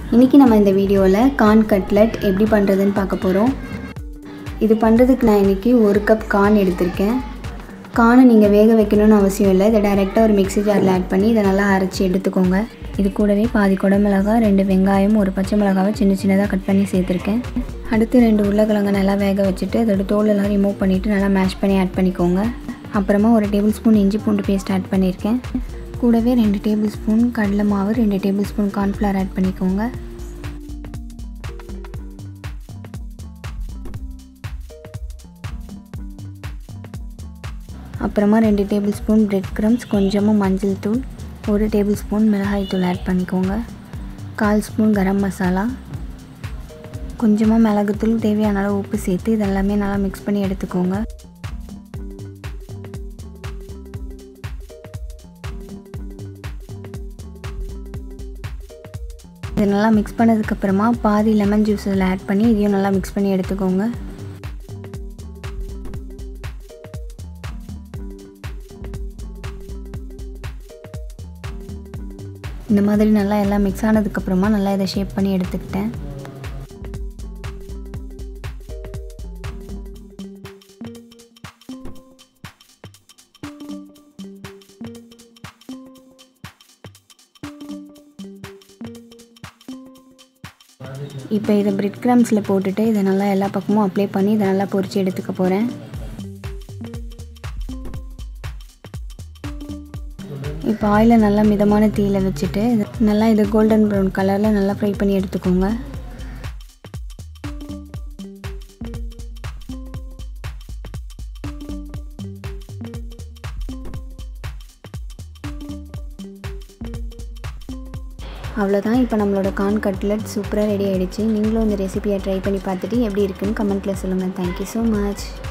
இன்றைக்கி நம்ம இந்த வீடியோவில் கார்ன் கட்லட் எப்படி பண்ணுறதுன்னு பார்க்க போகிறோம் இது பண்ணுறதுக்கு நான் இன்றைக்கி ஒரு கப் கார்ன் எடுத்திருக்கேன் கார்னை நீங்கள் வேக வைக்கணும்னு அவசியம் இல்லை இதை டைரெக்டாக ஒரு மிக்ஸி ஜாரில் ஆட் பண்ணி இதை நல்லா அரைச்சி எடுத்துக்கோங்க இது கூடவே பாதி குடமிளகாய் ரெண்டு வெங்காயம் ஒரு பச்சை மிளகாவை சின்ன சின்னதாக கட் பண்ணி சேர்த்துருக்கேன் அடுத்து ரெண்டு உருளைக்கிழங்க நல்லா வேக வச்சுட்டு அதோட தோலெல்லாம் ரிமூவ் பண்ணிவிட்டு நல்லா மேஷ் பண்ணி ஆட் பண்ணிக்கோங்க அப்புறமா ஒரு டேபிள் ஸ்பூன் இஞ்சி பூண்டு பேஸ்ட் ஆட் பண்ணியிருக்கேன் கூடவே ரெண்டு டேபிள் ஸ்பூன் கடலை மாவு ரெண்டு டேபிள் ஸ்பூன் கார்ன்ஃப்ளவர் ஆட் பண்ணிக்கோங்க அப்புறமா ரெண்டு டேபிள் ஸ்பூன் பிரெட் க்ரம்ஸ் கொஞ்சமாக மஞ்சள் தூள் ஒரு டேபிள் ஸ்பூன் மிளகாய் தூள் ஆட் பண்ணிக்கோங்க கால் ஸ்பூன் கரம் மசாலா கொஞ்சமாக மிளகுத்தூள் தேவையான அளவு உப்பு சேர்த்து இதெல்லாமே நல்லா மிக்ஸ் பண்ணி எடுத்துக்கோங்க இது நல்லா மிக்ஸ் பண்ணதுக்கப்புறமா பாதி லெமன் ஜூஸ் இதில் ஆட் பண்ணி இதையும் நல்லா மிக்ஸ் பண்ணி எடுத்துக்கோங்க இந்த மாதிரி நல்லா எல்லாம் மிக்ஸ் ஆனதுக்கப்புறமா நல்லா இதை ஷேப் பண்ணி எடுத்துக்கிட்டேன் இப்போ இதை பிரெட் கிராம்ஸில் போட்டுட்டு இதை நல்லா எல்லா பக்கமும் அப்ளை பண்ணி இதை நல்லா பொரித்து எடுத்துக்க போகிறேன் இப்போ ஆயிலை நல்லா மிதமான தீயில் வச்சுட்டு நல்லா இது கோல்டன் ப்ரௌன் கலரில் நல்லா ஃப்ரை பண்ணி எடுத்துக்கோங்க அவ்வளோதான் இப்போ நம்மளோட கார்ன் கட்லட் சூப்பராக ரெடி ஆகிடுச்சு நீங்களும் இந்த ரெசிபியை ட்ரை பண்ணி பார்த்துட்டு எப்படி இருக்குன்னு கமெண்ட்டில் சொல்லுங்கள் தேங்க்யூ ஸோ மச்